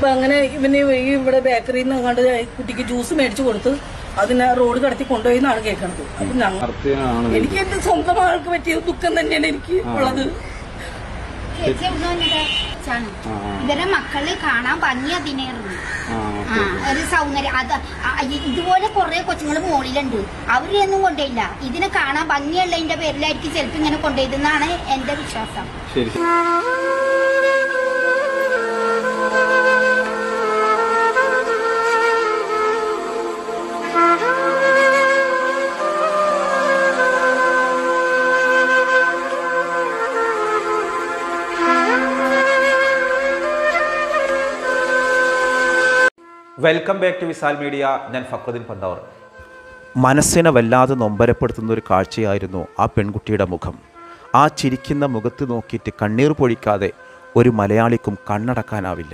അപ്പൊ അങ്ങനെ ഇവന് ഈ ഇവിടെ ബേക്കറിയിൽ നിന്ന് കണ്ട് കുട്ടിക്ക് ജ്യൂസ് മേടിച്ചു കൊടുത്ത് അതിനെ റോഡ് കടത്തി കൊണ്ടുപോയി എന്നാണ് കേൾക്കണത് അപ്പൊ ഞങ്ങൾ വാർത്തയാണ് എനിക്ക് എന്റെ സ്വന്തം ആൾക്ക് പറ്റിയ ദുഃഖം തന്നെയാണ് എനിക്ക് ഉള്ളത് ചേച്ചി എവിടുന്ന് വന്നതാ? ചാണ്. ഇവരെ മക്കള് കാണാൻ ഭംഗി അതിനായിരുന്നു ആ ആ ഒരു സൗന്ദര്യം അത് ആ, ഇ- ഇതുപോലെ കുറെ കൊച്ചുങ്ങൾ മുകളിലുണ്ട് അവരെയൊന്നും കൊണ്ടുപോയില്ല ഇതിനെ കാണാൻ ഭംഗിയുള്ളതിന്റെ പേരിലായിരിക്കും ചിലപ്പോ ഇങ്ങനെ കൊണ്ടുപോയതെന്നാണ് എന്റെ വിശ്വാസം ശരി ശരി. Welcome back to Visal media ഞാൻ ഫക്രുദ്ദീൻ പന്തവർ മനസ്സിനെ വല്ലാതെ നൊമ്പരപ്പെടുത്തുന്ന ഒരു കാഴ്ചയായിരുന്നു ആ പെൺകുട്ടിയുടെ മുഖം ആ ചിരിക്കുന്ന മുഖത്ത് നോക്കിയിട്ട് കണ്ണീർ പൊഴിക്കാതെ ഒരു മലയാളിക്കും കണ്ണടക്കാനാവില്ല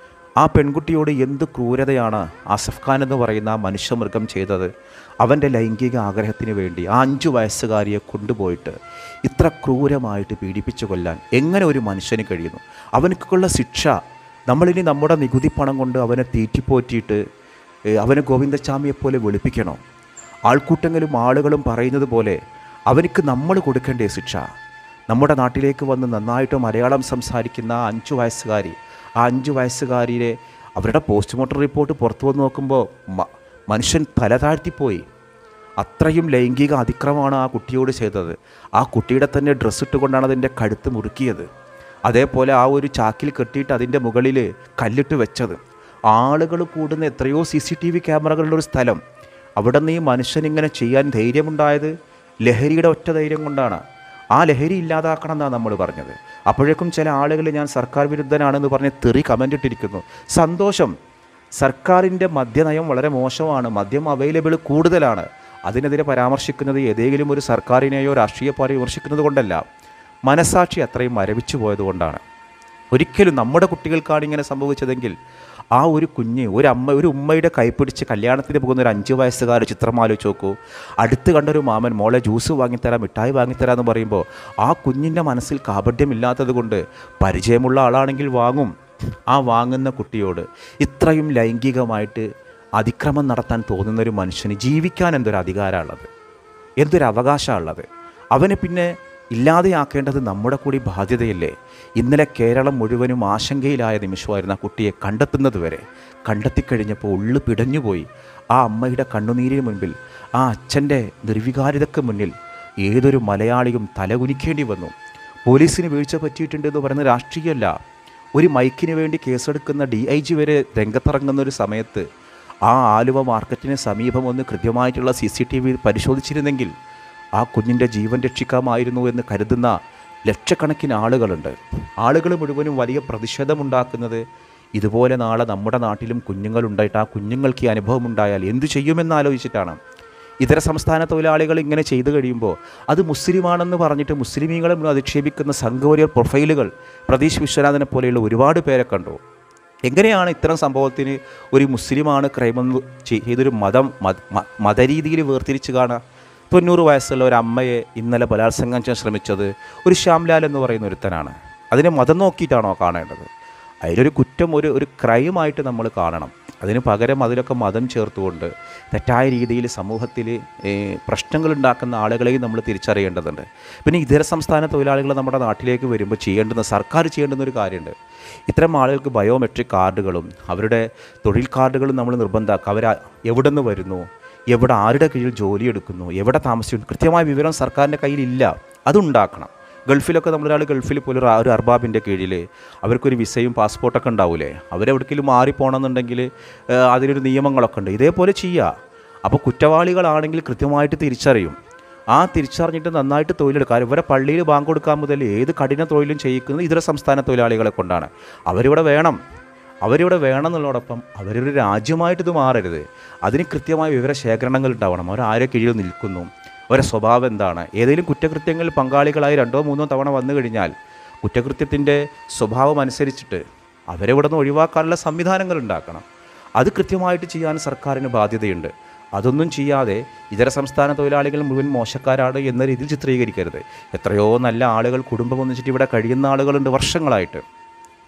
ആ പെൺകുട്ടിയോട് എന്ത് ക്രൂരതയാണ് ആസഫ് ഖാൻ എന്ന് പറയുന്ന ആ മനുഷ്യമൃഗം ചെയ്തത് അവൻ്റെ ലൈംഗിക ആഗ്രഹത്തിന് വേണ്ടി ആ അഞ്ചു വയസ്സുകാരിയെ കൊണ്ടുപോയിട്ട് ഇത്ര ക്രൂരമായിട്ട് പീഡിപ്പിച്ചു കൊല്ലാൻ എങ്ങനെ ഒരു മനുഷ്യന് കഴിയുന്നു അവനക്കുള്ള ശിക്ഷ നമ്മളിനി നമ്മുടെ നികുതി പണം കൊണ്ട് അവനെ തീറ്റിപ്പോറ്റിയിട്ട് ഏ, അവനെ ഗോവിന്ദസ്വാമിയെപ്പോലെ വെളുപ്പിക്കണോ ആൾക്കൂട്ടങ്ങളും ആളുകളും പറയുന്നത് പോലെ അവനിക്ക് നമ്മൾ കൊടുക്കേണ്ടേ ശിക്ഷ നമ്മുടെ നാട്ടിലേക്ക് വന്ന് നന്നായിട്ട് മലയാളം സംസാരിക്കുന്ന ആ അഞ്ചു വയസ്സുകാരി ആ അഞ്ചു വയസ്സുകാരിയെ അവരുടെ പോസ്റ്റ്മോർട്ടം റിപ്പോർട്ട് പുറത്തു വന്ന് നോക്കുമ്പോൾ മ- മനുഷ്യൻ തല താഴ്ത്തിപ്പോയി അത്രയും ലൈംഗിക അതിക്രമമാണ് ആ കുട്ടിയോട് ചെയ്തത് ആ കുട്ടിയുടെ തന്നെ ഡ്രസ്സ് ഇട്ടുകൊണ്ടാണ് അതിൻ്റെ കഴുത്ത് മുറുക്കിയത് അതേപോലെ ആ ഒരു ചാക്കിൽ കെട്ടിയിട്ട് അതിൻ്റെ മുകളിൽ കല്ലിട്ട് വെച്ചത് ആളുകൾ കൂടുന്ന എത്രയോ സി സി ടി വി ക്യാമറകളുള്ള ഒരു സ്ഥലം അവിടെ നിന്ന് ഈ മനുഷ്യൻ ഇങ്ങനെ ചെയ്യാൻ ധൈര്യമുണ്ടായത് ലഹരിയുടെ ഒറ്റ ധൈര്യം കൊണ്ടാണ് ആ ലഹരി ഇല്ലാതാക്കണം എന്നാണ് നമ്മൾ പറഞ്ഞത് അപ്പോഴേക്കും ചില ആളുകൾ ഞാൻ സർക്കാർ വിരുദ്ധനാണെന്ന് പറഞ്ഞ് തെറി കമൻ്റ് ഇട്ടിരിക്കുന്നു സന്തോഷം സർക്കാരിൻ്റെ മദ്യനയം വളരെ മോശമാണ് മദ്യം അവൈലബിൾ കൂടുതലാണ് അതിനെതിരെ പരാമർശിക്കുന്നത് ഏതെങ്കിലും ഒരു സർക്കാരിനെയോ രാഷ്ട്രീയ പാർട്ടി വിമർശിക്കുന്നത് കൊണ്ടല്ല മനസാക്ഷി അത്രയും മരവിച്ചു പോയതുകൊണ്ടാണ് ഒരിക്കലും നമ്മുടെ കുട്ടികൾക്കാണ് ഇങ്ങനെ സംഭവിച്ചതെങ്കിൽ ആ ഒരു കുഞ്ഞ് ഒരു അമ്മ ഒരു ഉമ്മയുടെ കൈപ്പിടിച്ച് കല്യാണത്തിന് പോകുന്ന ഒരു അഞ്ച് വയസ്സുകാർ ചിത്രം ആലോചിച്ച് നോക്കൂ അടുത്ത് കണ്ടൊരു മാമൻ മോളെ ജ്യൂസ് വാങ്ങിത്തരാം മിഠായി വാങ്ങിത്തരാം എന്ന് പറയുമ്പോൾ ആ കുഞ്ഞിൻ്റെ മനസ്സിൽ കാപട്യമില്ലാത്തത് കൊണ്ട് പരിചയമുള്ള ആളാണെങ്കിൽ വാങ്ങും ആ വാങ്ങുന്ന കുട്ടിയോട് ഇത്രയും ലൈംഗികമായിട്ട് അതിക്രമം നടത്താൻ തോന്നുന്ന ഒരു മനുഷ്യന് ജീവിക്കാൻ എന്തൊരു അധികാരമുള്ളത് എന്തൊരു അവകാശമുള്ളത് അവനെ പിന്നെ ഇല്ലാതെയാക്കേണ്ടത് നമ്മുടെ കൂടി ബാധ്യതയല്ലേ ഇന്നലെ കേരളം മുഴുവനും ആശങ്കയിലായ നിമിഷമായിരുന്നു ആ കുട്ടിയെ കണ്ടെത്തുന്നത് വരെ കണ്ടെത്തിക്കഴിഞ്ഞപ്പോൾ ഉള്ളു പിടഞ്ഞുപോയി ആ അമ്മയുടെ കണ്ണുനീരിന് മുൻപിൽ ആ അച്ഛൻ്റെ നിർവികാരിതയ്ക്ക് മുന്നിൽ ഏതൊരു മലയാളിയും തലകുനിക്കേണ്ടി വന്നു പോലീസിന് വീഴ്ച പറ്റിയിട്ടുണ്ട് എന്ന് പറയുന്നത് രാഷ്ട്രീയമല്ല ഒരു മൈക്കിന് വേണ്ടി കേസെടുക്കുന്ന ഡി ഐ ജി വരെ രംഗത്തിറങ്ങുന്ന ഒരു സമയത്ത് ആ ആലുവ മാർക്കറ്റിന് സമീപം ഒന്ന് കൃത്യമായിട്ടുള്ള സി സി ടി വി പരിശോധിച്ചിരുന്നെങ്കിൽ ആ കുഞ്ഞിൻ്റെ ജീവൻ രക്ഷിക്കാമായിരുന്നു എന്ന് കരുതുന്ന ലക്ഷക്കണക്കിന് ആളുകളുണ്ട് ആളുകൾ മുഴുവനും വലിയ പ്രതിഷേധമുണ്ടാക്കുന്നത് ഇതുപോലെ നാളെ നമ്മുടെ നാട്ടിലും കുഞ്ഞുങ്ങളുണ്ടായിട്ട് ആ കുഞ്ഞുങ്ങൾക്ക് ഈ അനുഭവം ഉണ്ടായാൽ എന്തു ചെയ്യുമെന്ന് ആലോചിച്ചിട്ടാണ് ഇതര സംസ്ഥാന തൊഴിലാളികൾ ഇങ്ങനെ ചെയ്തു കഴിയുമ്പോൾ അത് മുസ്ലിമാണെന്ന് പറഞ്ഞിട്ട് മുസ്ലിമീങ്ങളെ മുഴുവൻ അധിക്ഷേപിക്കുന്ന സംഘപരിവാർ പ്രൊഫൈലുകൾ പ്രതീഷ് വിശ്വനാഥനെ പോലെയുള്ള ഒരുപാട് പേരെ കണ്ടു എങ്ങനെയാണ് ഇത്തരം സംഭവത്തിന് ഒരു മുസ്ലിമാണ് ക്രൈമെന്ന് ചെയ്- ചെയ്തൊരു മതം മത- മ- മതരീതിയിൽ വേർതിരിച്ച് കാണുക തൊണ്ണൂറ് വയസ്സുള്ള ഒരു അമ്മയെ ഇന്നലെ ബലാത്സംഗം ചെയ്യാൻ ശ്രമിച്ചത് ഒരു ശ്യാംലാൽ എന്ന് പറയുന്ന ഒരുത്തനാണ് അതിനെ മതം നോക്കിയിട്ടാണോ കാണേണ്ടത് അതിലൊരു കുറ്റം ഒരു ഒരു ക്രൈമായിട്ട് നമ്മൾ കാണണം അതിന് പകരം അതിലൊക്കെ മതം ചേർത്തുകൊണ്ട് തെറ്റായ രീതിയിൽ സമൂഹത്തിൽ പ്രശ്നങ്ങളുണ്ടാക്കുന്ന ആളുകളെയും നമ്മൾ തിരിച്ചറിയേണ്ടതുണ്ട് പിന്നെ ഇതര സംസ്ഥാന തൊഴിലാളികൾ നമ്മുടെ നാട്ടിലേക്ക് വരുമ്പോൾ ചെയ്യേണ്ടുന്ന സർക്കാർ ചെയ്യേണ്ടുന്ന ഒരു കാര്യമുണ്ട് ഇത്തരം ആളുകൾക്ക് ബയോമെട്രിക് കാർഡുകളും അവരുടെ തൊഴിൽ കാർഡുകളും നമ്മൾ നിർബന്ധമാക്കുക അവർ എവിടെ നിന്ന് വരുന്നു എവിടെ ആരുടെ കീഴിൽ ജോലി എടുക്കുന്നു എവിടെ താമസിക്കുന്നു കൃത്യമായ വിവരം സർക്കാരിൻ്റെ കയ്യിലില്ല അതുണ്ടാക്കണം ഗൾഫിലൊക്കെ നമ്മളൊരാൾ ഗൾഫിൽ പോലും ഒരു ആ- ഒരു അർബാബിൻ്റെ കീഴിൽ അവർക്കൊരു വിസയും പാസ്പോർട്ടൊക്കെ ഉണ്ടാവൂലേ അവരെവിടേക്കെങ്കിലും മാറിപ്പോകണമെന്നുണ്ടെങ്കിൽ ഏഹ്, അതിലൊരു നിയമങ്ങളൊക്കെ ഉണ്ട് ഇതേപോലെ ചെയ്യുക അപ്പോൾ കുറ്റവാളികളാണെങ്കിൽ കൃത്യമായിട്ട് തിരിച്ചറിയും ആ തിരിച്ചറിഞ്ഞിട്ട് നന്നായിട്ട് തൊഴിലെടുക്കുക കാരണം ഇവരെ പള്ളിയിൽ ബാങ്ക് കൊടുക്കാൻ മുതൽ ഏത് കഠിന തൊഴിലും ചെയ്യിക്കുന്നത് ഇതര സംസ്ഥാന തൊഴിലാളികളെ കൊണ്ടാണ് അവരിവിടെ വേണം അവരിവിടെ വേണം എന്നുള്ളതോടൊപ്പം അവരൊരു രാജ്യമായിട്ട് ഇത് മാറരുത് അതിന് കൃത്യമായ വിവരശേഖരണങ്ങൾ ഉണ്ടാവണം അവർ ആരെ കീഴിൽ നിൽക്കുന്നു അവരുടെ സ്വഭാവം എന്താണ് ഏതെങ്കിലും കുറ്റകൃത്യങ്ങളിൽ പങ്കാളികളായി രണ്ടോ മൂന്നോ തവണ വന്നു കഴിഞ്ഞാൽ കുറ്റകൃത്യത്തിൻ്റെ സ്വഭാവം അനുസരിച്ചിട്ട് അവരെ ഇവിടെ നിന്ന് ഒഴിവാക്കാനുള്ള സംവിധാനങ്ങൾ ഉണ്ടാക്കണം അത് കൃത്യമായിട്ട് ചെയ്യാൻ സർക്കാരിന് ബാധ്യതയുണ്ട് അതൊന്നും ചെയ്യാതെ ഇതര സംസ്ഥാന തൊഴിലാളികൾ മുഴുവൻ മോശക്കാരാണ് എന്ന രീതിയിൽ ചിത്രീകരിക്കരുത് എത്രയോ നല്ല ആളുകൾ കുടുംബം ഒന്നിച്ചിട്ട് ഇവിടെ കഴിയുന്ന ആളുകളുണ്ട് വർഷങ്ങളായിട്ട്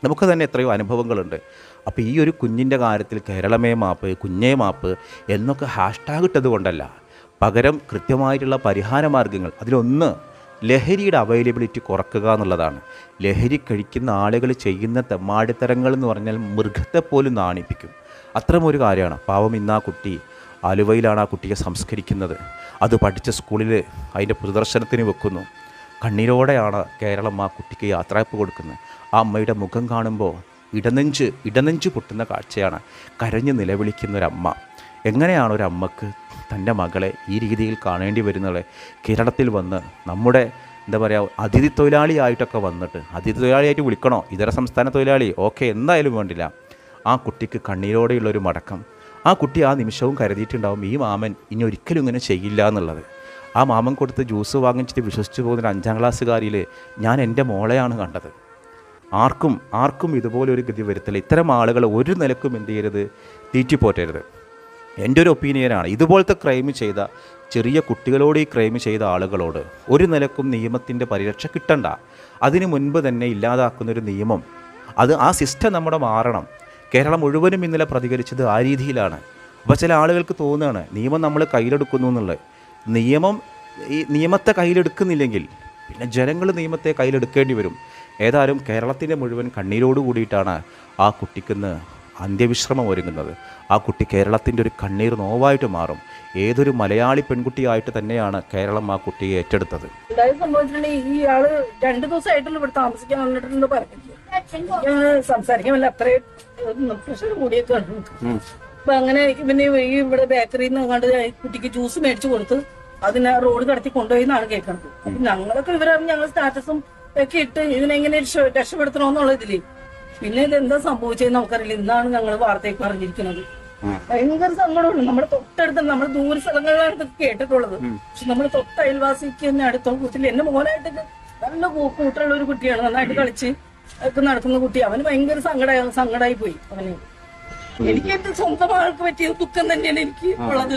നമുക്ക് തന്നെ എത്രയോ അനുഭവങ്ങളുണ്ട് അപ്പോൾ ഈ ഒരു കുഞ്ഞിൻ്റെ കാര്യത്തിൽ കേരളമേ മാപ്പ് കുഞ്ഞേ മാപ്പ് എന്നൊക്കെ ഹാഷ്ടാഗ് ഇട്ടത് കൊണ്ടല്ല പകരം കൃത്യമായിട്ടുള്ള പരിഹാര മാർഗ്ഗങ്ങൾ അതിലൊന്ന് ലഹരിയുടെ അവൈലബിലിറ്റി കുറക്കുക എന്നുള്ളതാണ് ലഹരി കഴിക്കുന്ന ആളുകൾ ചെയ്യുന്ന തെമ്മാടിത്തരങ്ങൾ എന്ന് പറഞ്ഞാൽ മൃഗത്തെ പോലും നാണിപ്പിക്കും അത്തരമൊരു കാര്യമാണ് പാവം ഇന്ന് ആ കുട്ടി ആലുവയിലാണ് ആ കുട്ടിയെ സംസ്കരിക്കുന്നത് അത് പഠിച്ച സ്കൂളിൽ അതിൻ്റെ പ്രദർശനത്തിന് വെക്കുന്നു കണ്ണീരോടെയാണ് കേരളം ആ കുട്ടിക്ക് യാത്രയപ്പ് കൊടുക്കുന്നത് ആ അമ്മയുടെ മുഖം കാണുമ്പോൾ ഇടനെഞ്ച് ഇടനെഞ്ച് പൊട്ടുന്ന കാഴ്ചയാണ് കരഞ്ഞ് നിലവിളിക്കുന്ന ഒരമ്മ എങ്ങനെയാണ് ഒരു അമ്മക്ക് തൻ്റെ മകളെ ഈ രീതിയിൽ കാണേണ്ടി വരുന്നത് കേരളത്തിൽ വന്ന് നമ്മുടെ എന്താ പറയുക അതിഥി തൊഴിലാളിയായിട്ടൊക്കെ വന്നിട്ട് അതിഥി തൊഴിലാളിയായിട്ട് വിളിക്കണോ ഇതര സംസ്ഥാന തൊഴിലാളി ഓക്കെ എന്തായാലും വേണ്ടില്ല ആ കുട്ടിക്ക് കണ്ണീരോടെയുള്ളൊരു മടക്കം ആ കുട്ടി ആ നിമിഷവും കരുതിയിട്ടുണ്ടാവും ഈ മാമൻ ഇനി ഒരിക്കലും ഇങ്ങനെ ചെയ്യില്ല എന്നുള്ളത് ആ മാമൻ കൊടുത്ത് ജ്യൂസ് വാങ്ങിച്ചിട്ട് വിശ്വസിച്ച് പോകുന്ന ഒരു അഞ്ചാം ക്ലാസ്സുകാരിൽ ഞാൻ എൻ്റെ മോളെയാണ് കണ്ടത് ആർക്കും ആർക്കും ഇതുപോലെ ഒരു ഗതി വരുത്തില്ല ഇത്തരം ആളുകൾ ഒരു നിലക്കും എന്ത് ചെയ്യരുത് തീറ്റിപ്പോറ്റരുത് എൻ്റെ ഒരു ഒപ്പീനിയനാണ് ഇതുപോലത്തെ ക്രൈം ചെയ്ത ചെറിയ കുട്ടികളോട് ഈ ക്രൈം ചെയ്ത ആളുകളോട് ഒരു നിലക്കും നിയമത്തിൻ്റെ പരിരക്ഷ കിട്ടണ്ട അതിനു മുൻപ് തന്നെ ഇല്ലാതാക്കുന്ന ഒരു നിയമം അത് ആ സിസ്റ്റം നമ്മുടെ മാറണം കേരളം മുഴുവനും ഇന്നലെ പ്രതികരിച്ചത് ആ രീതിയിലാണ് അപ്പോൾ ചില ആളുകൾക്ക് തോന്നുകയാണ് നിയമം നമ്മൾ കയ്യിലെടുക്കുന്നു എന്നുള്ളത് നിയമം ഈ നിയമത്തെ കയ്യിലെടുക്കുന്നില്ലെങ്കിൽ പിന്നെ ജനങ്ങൾ നിയമത്തെ കയ്യിലെടുക്കേണ്ടി വരും ഏതായാലും കേരളത്തിൻ്റെ മുഴുവൻ കണ്ണീരോട് കൂടിയിട്ടാണ് ആ കുട്ടിക്കിന്ന് അന്ത്യവിശ്രമം ഒരുങ്ങുന്നത് ആ കുട്ടി കേരളത്തിൻ്റെ ഒരു കണ്ണീർ നോവായിട്ട് മാറും ഏതൊരു മലയാളി പെൺകുട്ടിയായിട്ട് തന്നെയാണ് കേരളം ആ കുട്ടിയെ ഏറ്റെടുത്തത് എന്തായാലും സംഭവിച്ചിട്ടുണ്ടെങ്കിൽ ഈ ആള് രണ്ടു ദിവസമായിട്ടുള്ള ഇവിടെ താമസിക്കാൻ വന്നിട്ടുണ്ട് പറഞ്ഞിട്ട് ഞാൻ സംസാരിക്കാൻ പറ്റില്ല അത്രയും പ്രഷർ കൂടിയൊക്കെ ഉണ്ട് അപ്പൊ അങ്ങനെ പിന്നെ ഈ ഇവിടെ ബേക്കറിയിൽ നിന്ന് കണ്ട് കുട്ടിക്ക് ജ്യൂസ് മേടിച്ചു കൊടുത്ത് അതിനെ റോഡ് കടത്തി കൊണ്ടുപോയി എന്നാണ് കേൾക്കുന്നത് അപ്പൊ ഞങ്ങളൊക്കെ ഇവരറിഞ്ഞ് ഞങ്ങൾ സ്റ്റാറ്റസും ഒക്കെ ഇട്ട് ഇതിനെങ്ങനെ രക്ഷ- രക്ഷപ്പെടുത്തണമെന്നുള്ള ഇതില് പിന്നെ ഇത് എന്താ സംഭവിച്ചതെന്ന് നമുക്കറിയില്ല ഇന്നാണ് ഞങ്ങൾ വാർത്തയൊക്കെ അറിഞ്ഞിരിക്കുന്നത് ഭയങ്കര സങ്കടമുണ്ട് നമ്മുടെ തൊട്ടടുത്ത് നമ്മൾ ദൂര സ്ഥലങ്ങളിലാണ് ഇതൊക്കെ കേട്ടിട്ടുള്ളത് പക്ഷെ നമ്മൾ തൊട്ട അയൽവാസിക്ക് തന്നെ അടുത്ത കൂട്ടിൽ എന്റെ മോനായിട്ടൊക്കെ നല്ല കൂ- കൂട്ടുള്ള ഒരു കുട്ടിയാണ് നന്നായിട്ട് കളിച്ച് ഒക്കെ നടക്കുന്ന കുട്ടി അവന് ഭയങ്കര സങ്കട സങ്കടമായി പോയി അവന് എനിക്ക് എന്റെ സ്വന്തം ആൾക്ക് പറ്റിയ ദുഃഖം തന്നെയാണ് എനിക്ക് ഉള്ളത്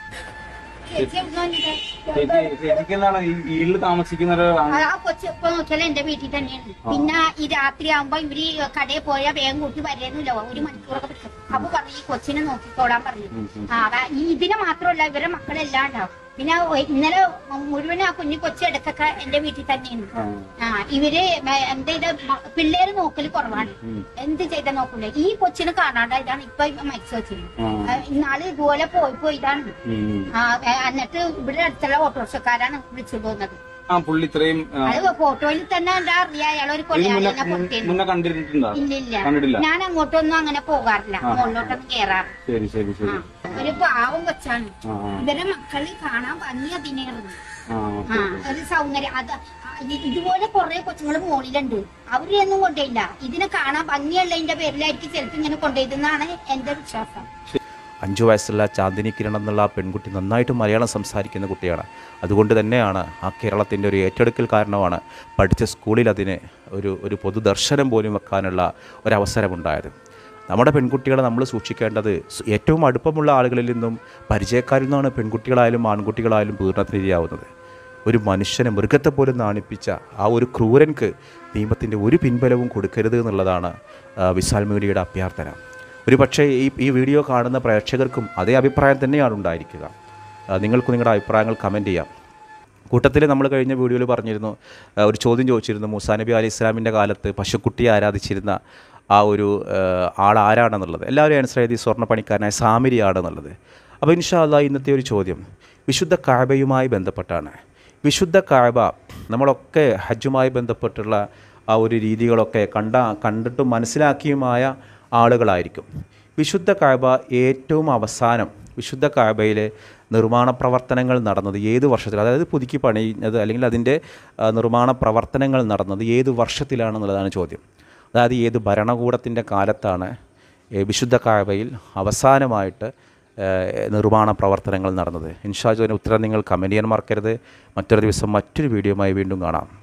ചേച്ചി എവിടുന്നാ വന്നത്? ചേച്ചി ചേച്ചിക്ക് എന്താണ് ഈ വീട്ടിൽ താമസിക്കുന്ന ഒരു ആ ആ കൊച്ചു ഇപ്പൊ നോക്കിയാൽ എന്റെ വീട്ടിൽ തന്നെയാണ് പിന്നെ ഈ രാത്രി ആവുമ്പോ ഇവര് കടയിൽ പോയാൽ വേഗം കൂട്ടി വരേന്നില്ല ഒരു മണിക്കൂറൊക്കെ പിടിക്കും അപ്പൊ പറഞ്ഞു ഈ കൊച്ചിനെ നോക്കിക്കോളാൻ പറഞ്ഞു ആ അതാ- ഈ ഇതിനെ മാത്രമല്ല ഇവരെ മക്കളെല്ലാം ഉണ്ടാവും പിന്നെ ഒ- ഇന്നലെ മുഴുവൻ ആ കുഞ്ഞു കൊച്ചു ഇടക്കൊക്കെ എന്റെ വീട്ടിൽ തന്നെയാണ് ആ ഇവര് മ- എന്താ ഇത് മ- പിള്ളേര് നോക്കല് കുറവാണ് എന്ത് ചെയ്താ നോക്കൂല ഈ കൊച്ചിനെ കാണാണ്ടായിട്ടാണ് ഇപ്പൊ മരിച്ചു വെച്ചത് ഇന്നാള് ഇതുപോലെ പോയി പോയതാണ് ആ എ- എന്നിട്ട് ഇവിടെ അടുത്തുള്ള ഓട്ടോറിക്ഷക്കാരാണ് വിളിച്ചു പോകുന്നത് ആ പുള്ളി ഇത്രയും ആ, അത് ഫോട്ടോയിൽ തന്നെ എന്താ അറിയാ അയാളൊരു ഇതിന് കൊലയാളിനെ മുന്നേ പൊട്ടിയെന്ന് മുന്നേ കണ്ടിട്ടുണ്ടോ ഇല്ലില്ല കണ്ടിട്ടില്ല ഞാൻ അങ്ങോട്ടൊന്നും അങ്ങനെ പോകാറില്ല മുകളിലോട്ടൊന്നും കേറാറ് ശരി ശരി ശരി ഒരു പാവം കൊച്ചാണ് ആ ആ, ഇവരെ മക്കള് കാണാൻ ഭംഗി അതിനായിരുന്നു ആ ആ ഒരു സൗന്ദര്യം അത് ആ, ഇ- ഇതുപോലെ കുറെ കൊച്ചുങ്ങൾ മുകളിലുണ്ട് അവരെയൊന്നും കൊണ്ടുപോയില്ല ഇതിനെ കാണാൻ ഭംഗിയുള്ളതിന്റെ പേരിലായിരിക്കും ചിലപ്പോ ഇങ്ങനെ കൊണ്ടുപോയതെന്നാണ് എന്റെ വിശ്വാസം അഞ്ചു വയസ്സുള്ള ചാന്ദിനി കിരൺ എന്നുള്ള ആ പെൺകുട്ടി നന്നായിട്ട് മലയാളം സംസാരിക്കുന്ന കുട്ടിയാണ് അതുകൊണ്ട് തന്നെയാണ് ആ കേരളത്തിൻ്റെ ഒരു ഏറ്റെടുക്കൽ കാരണമാണ് പഠിച്ച സ്കൂളിൽ അതിന് ഒരു ഒരു പൊതുദർശനം പോലും വെക്കാനുള്ള ഒരവസരമുണ്ടായത് നമ്മുടെ പെൺകുട്ടികളെ നമ്മൾ സൂക്ഷിക്കേണ്ടത് സ് ഏറ്റവും അടുപ്പമുള്ള ആളുകളിൽ നിന്നും പരിചയക്കാരിൽ നിന്നാണ് പെൺകുട്ടികളായാലും ആൺകുട്ടികളായാലും പീഡനത്തിനിരയാവുന്നത് ഒരു മനുഷ്യനെ മൃഗത്തെ പോലും നാണിപ്പിച്ച ആ ഒരു ക്രൂരൻക്ക് നിയമത്തിൻ്റെ ഒരു പിൻബലവും കൊടുക്കരുത് എന്നുള്ളതാണ് ആ, വിശാൽ മീഡിയയുടെ അഭ്യർത്ഥന ഒരു പക്ഷേ ഈ ഈ വീഡിയോ കാണുന്ന പ്രേക്ഷകർക്കും അതേ അഭിപ്രായം തന്നെയാണ് ഉണ്ടായിരിക്കുക ആ, നിങ്ങൾക്ക് നിങ്ങളുടെ അഭിപ്രായങ്ങൾ കമൻറ്റ് ചെയ്യാം കൂട്ടത്തിൽ നമ്മൾ കഴിഞ്ഞ വീഡിയോയിൽ പറഞ്ഞിരുന്നു ആ, ഒരു ചോദ്യം ചോദിച്ചിരുന്നു മൂസാ നബി അലി ഇസ്ലാമിൻ്റെ കാലത്ത് പശുക്കുട്ടിയെ ആരാധിച്ചിരുന്ന ആ ഒരു ആ, ആൾ ആരാണെന്നുള്ളത് എല്ലാവരും ആൻസർ ചെയ്ത് ഈ സ്വർണ്ണ പണിക്കാരനായ സാമിരിയാണെന്നുള്ളത് അപ്പോൾ ഇൻഷാ അല്ലാ ഇന്നത്തെ ഒരു ചോദ്യം വിശുദ്ധ കാബയുമായി ബന്ധപ്പെട്ടാണ് വിശുദ്ധ കാബ നമ്മളൊക്കെ ഹജ്ജുമായി ബന്ധപ്പെട്ടുള്ള ആ ഒരു രീതികളൊക്കെ കണ്ട കണ്ടിട്ടും മനസ്സിലാക്കിയുമായ ആളുകളായിരിക്കും വിശുദ്ധ കാബ ഏറ്റവും അവസാനം വിശുദ്ധ കാബയിലെ നിർമ്മാണ പ്രവർത്തനങ്ങൾ നടന്നത് ഏത് വർഷത്തിൽ അതായത് പുതുക്കി പണിയുന്നത് അല്ലെങ്കിൽ അതിൻ്റെ ആ, നിർമ്മാണ പ്രവർത്തനങ്ങൾ നടന്നത് ഏത് വർഷത്തിലാണെന്നുള്ളതാണ് ചോദ്യം അതായത് ഏത് ഭരണകൂടത്തിൻ്റെ കാലത്താണ് ഏ, വിശുദ്ധ കാബയിൽ അവസാനമായിട്ട് ഏ, നിർമ്മാണ പ്രവർത്തനങ്ങൾ നടന്നത് ഇൻഷാജുവിന് ഉത്തരം നിങ്ങൾ കമൻറ്റ് ചെയ്യാൻ മറക്കരുത് മറ്റൊരു ദിവസം മറ്റൊരു വീഡിയോയുമായി വീണ്ടും കാണാം